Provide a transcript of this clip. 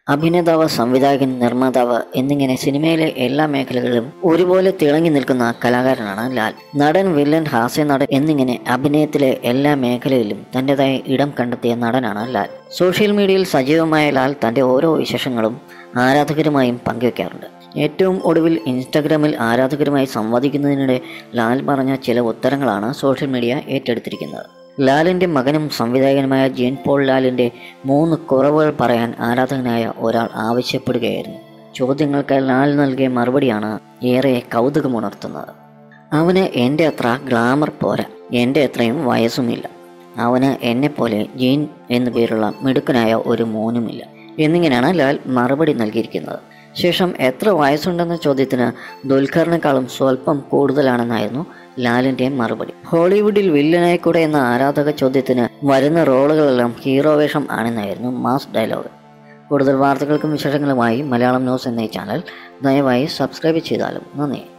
അഭിനേതാവ് സംവിധായകൻ നിർമ്മാതാവ് എന്നിങ്ങനെ സിനിമയിലെ എല്ലാ മേഖലകളിലും ഒരുപോലെ തിളങ്ങി നിൽക്കുന്ന കലാകാരനാണ് ലാൽ നടൻ വില്ലൻ ഹാസ്യ നടൻ എന്നിങ്ങനെ അഭിനയത്തിലെ എല്ലാ മേഖലയിലും തൻ്റെതായ ഇടം കണ്ടെത്തിയ നടനാണ് ലാൽ സോഷ്യൽ മീഡിയയിൽ സജീവമായ ലാൽ തൻ്റെ ഓരോ വിശേഷങ്ങളും ആരാധകരുമായും പങ്കുവയ്ക്കാറുണ്ട് ഏറ്റവും ഒടുവിൽ ഇൻസ്റ്റാഗ്രാമിൽ ആരാധകരുമായി സംവദിക്കുന്നതിനിടെ ലാൽ പറഞ്ഞ ചില ഉത്തരങ്ങളാണ് സോഷ്യൽ മീഡിയ ഏറ്റെടുത്തിരിക്കുന്നത് ലാലിൻ്റെ മകനും സംവിധായകനുമായ ജീൻ പോൾ ലാലിൻ്റെ മൂന്ന് കുറവുകൾ പറയാൻ ആരാധകനായ ഒരാൾ ആവശ്യപ്പെടുകയായിരുന്നു ചോദ്യങ്ങൾക്ക് ലാൽ നൽകിയ മറുപടിയാണ് ഏറെ കൗതുകമുണർത്തുന്നത് അവന് എൻ്റെ അത്ര ഗ്ലാമർ പോരാ എൻ്റെ അത്രയും വയസ്സുമില്ല അവന് എന്നെപ്പോലെ ജീൻ എന്നു പേരുള്ള മിടുക്കനായ ഒരു മോനുമില്ല എന്നിങ്ങനെയാണ് ലാൽ മറുപടി നൽകിയിരിക്കുന്നത് ശേഷം എത്ര വയസ്സുണ്ടെന്ന ചോദ്യത്തിന് ദുൽഖറിനേക്കാളും സ്വല്പം കൂടുതലാണെന്നായിരുന്നു ലാലിൻ്റെ മറുപടി ഹോളിവുഡിൽ വില്ലനായിക്കൂടെ എന്ന ആരാധക ചോദ്യത്തിന് വരുന്ന റോളുകളെല്ലാം ഹീറോ വേഷം ആണെന്നായിരുന്നു മാസ് ഡയലോഗ് കൂടുതൽ വാർത്തകൾക്കും വിശേഷങ്ങളുമായി മലയാളം ന്യൂസ് എന്ന ഈ ചാനൽ ദയവായി സബ്സ്ക്രൈബ് ചെയ്താലും നന്ദി